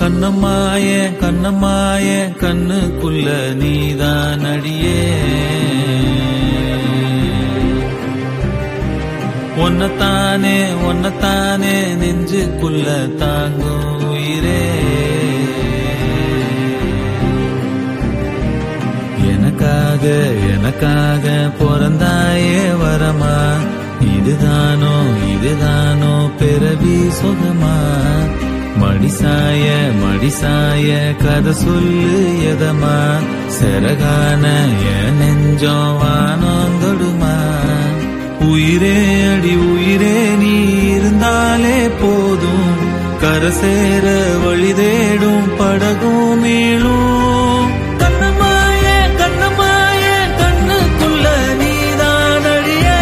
கண்ணம்மாய கண்ணம்மாய கண்ணுக்குள்ள நீதான் அடியே ஒன்னத்தானே ஒன்னத்தானே நெஞ்சுக்குள்ள தாங்கும் உயிரே எனக்காக எனக்காக பிறந்தாயே வரமா இதுதானோ இதுதானோ பிறவி சுகமா மடிசாய மடிசாய கதை சொல்லு எதமா செரகான என் நெஞ்சம் வானோந்தொடுமா உயிரே அடி உயிரே நீ இருந்தாலே போதும் கரை சேர வழி தேடும் படகும் மீளும் கண்ணமாய கண்ணமாய கண்ணுக்குள்ள நீதான் அழியே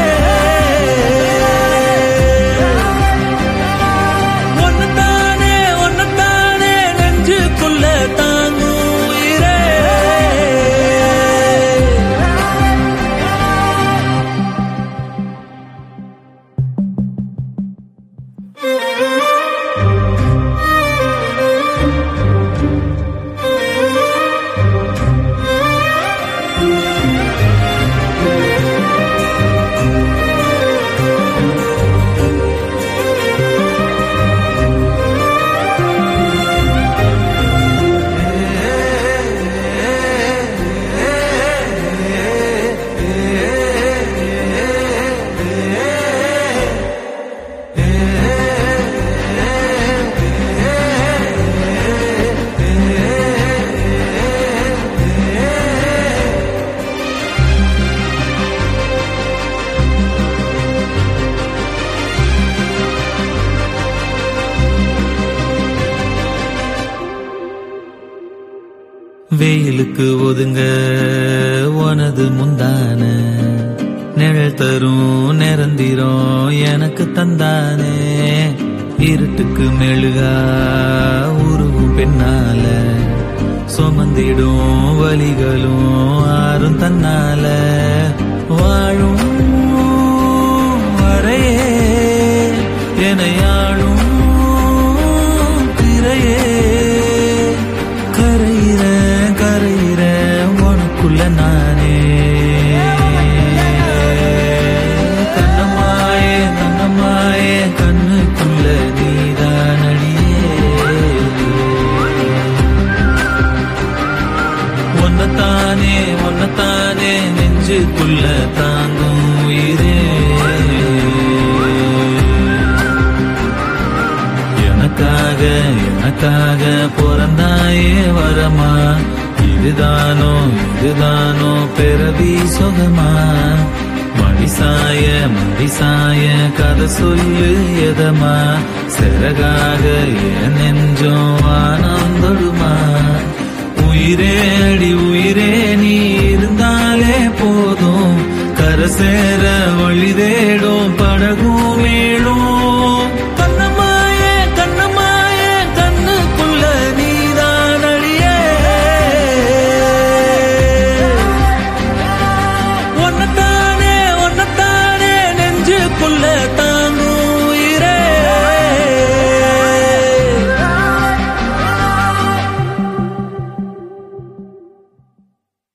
ஒன்னத்தானே ஒன்னத்தானே நெஞ்சுக்குள்ள தாங்கும் உயிரே வெயிலுக்கு ஒதுங்க உனது முந்தான நிழல் தரும் நிரந்திரம் எனக்கு தந்தானே இருட்டுக்கு மெழுகா உருவும் பெண்ணால சுமந்திடும் வலிகளும் ஆறும் தன்னால வாழும் வரையே எனையாளும் திரையே கரையிற கரையிற உனக்குள்ள நானே கண்ணமாயே கண்ணமாயே கண்ணுக்குள்ள நீதான் அடியே ஒன்னத்தானே ஒன்னத்தானே நெஞ்சுக்குள்ள தாங்கும் உயிரே எனக்காக எனக்காக பிறந்தாயே வரமா இதுதானோ இதுதானோ பிறவி சுகமா மடிசாய மடிசாய கதை சொல்லு எதமா சிறகாக என் நெஞ்சம் ஆனந்தொடுமா உயிரே அடி உயிரே நீ இருந்தாலே போதும் கரை சேர வழி தேடும்